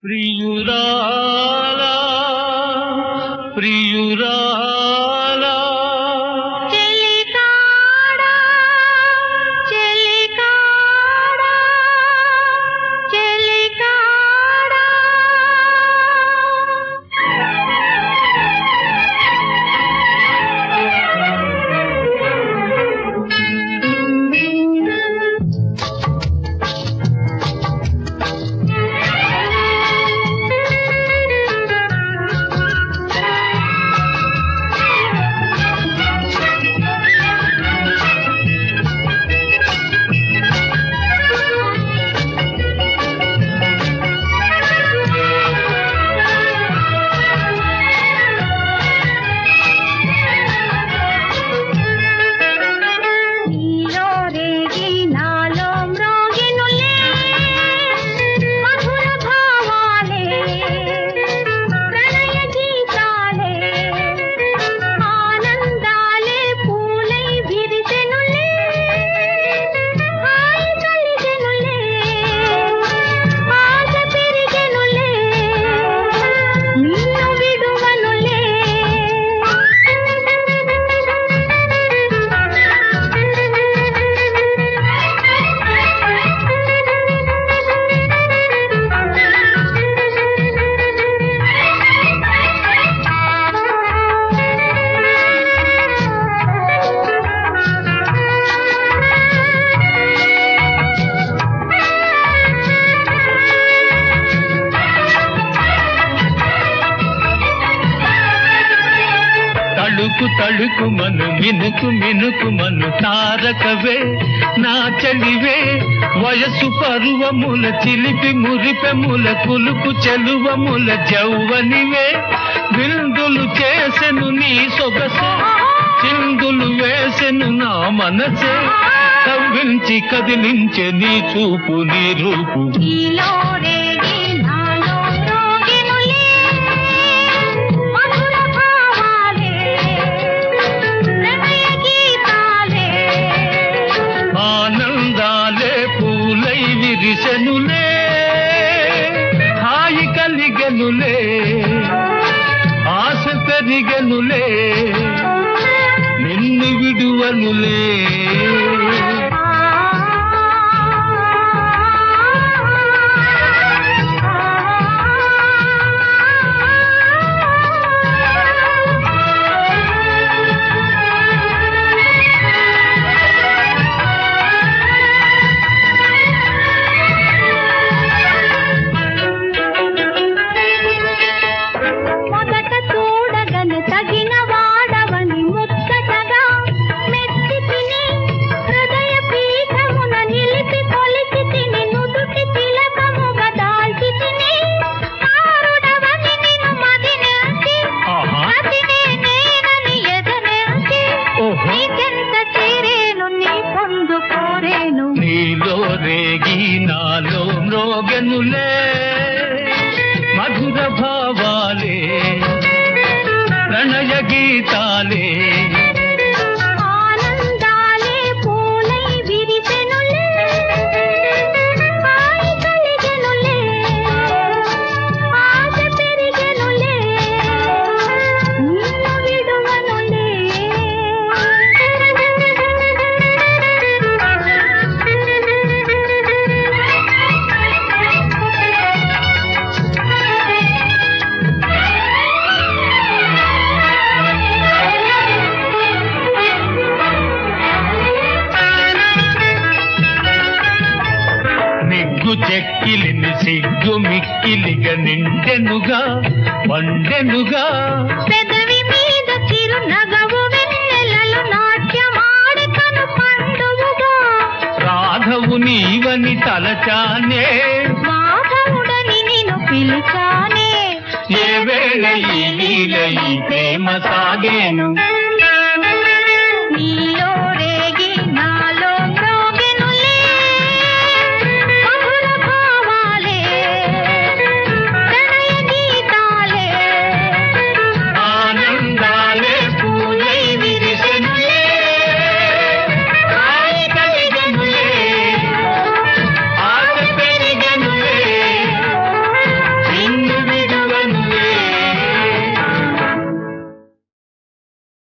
ప్రియురాలా ప్రియురాలా చెలికాడా చెలికాడా చెలికాడా నీలో రేగి నాలో మ్రోగినులే మధుర భావాలే ప్రణయ గీతాలే ఆనందాలే పూలై విరిసెనులే హాయి కలిగెనులే ఆశ పెరిగెనులే నిన్ను విడువనులే తళుకు తళుకు మను మినుకు మినుకు మను తారకవే నా చలివే వయసు పరువముల చిలిపి మురిపెముల కులుకు చెలువముల జౌవనివే విందులు చేసెను నీ సొగసే చిందులు వేసెను నా మనసే కవ్వించి కదిలించే నీ చూపు నీ రూపు నీలో రేగి నాలో మ్రోగినులే మధుర భావాలే ప్రణయ గీతాలే ఆనందాలే పూలై విరిసెనులే హాయి కలిగెనులే ఆశ పెరిగెనులే నిన్ను విడువనులే మొదట చూడగను తగిన వాడవని ముచ్చటగా మెచ్చి తిని హృదయ పీఠమున నిలిపి కొలిచి తిని నుదుటి తిలకముగా దాల్చి తిని ఆరుడవని నిన్ను మదినేసి ఆహా. అతినే నేనని ఎదనేసి ఓహో. నీకెంత చేరేను నీ పొందు కోరేను నీలో రేగి నాలో మ్రోగెనులే మధుర భావాలే ప్రణయ గీతాలే ఆనందాలే పూలై విరిసెనులే హాయి కలిగెనులే ఆశ పెరిగెనులే నిన్ను విడువనులే నిగ్గు చెక్కిలిని సిగ్గు మిక్కిలిగా నిండెనుగా వండెనుగా పెదవి మీద చిరు నగవు వెన్నెలలు నాట్యమాడి కను పండువుగా రాధవు నీవని తలచానే మాధవుడని నిన్ను పిలిచానే ఏ వేళ ఈ లీల ఈ ప్రేమ సాగేను నీలో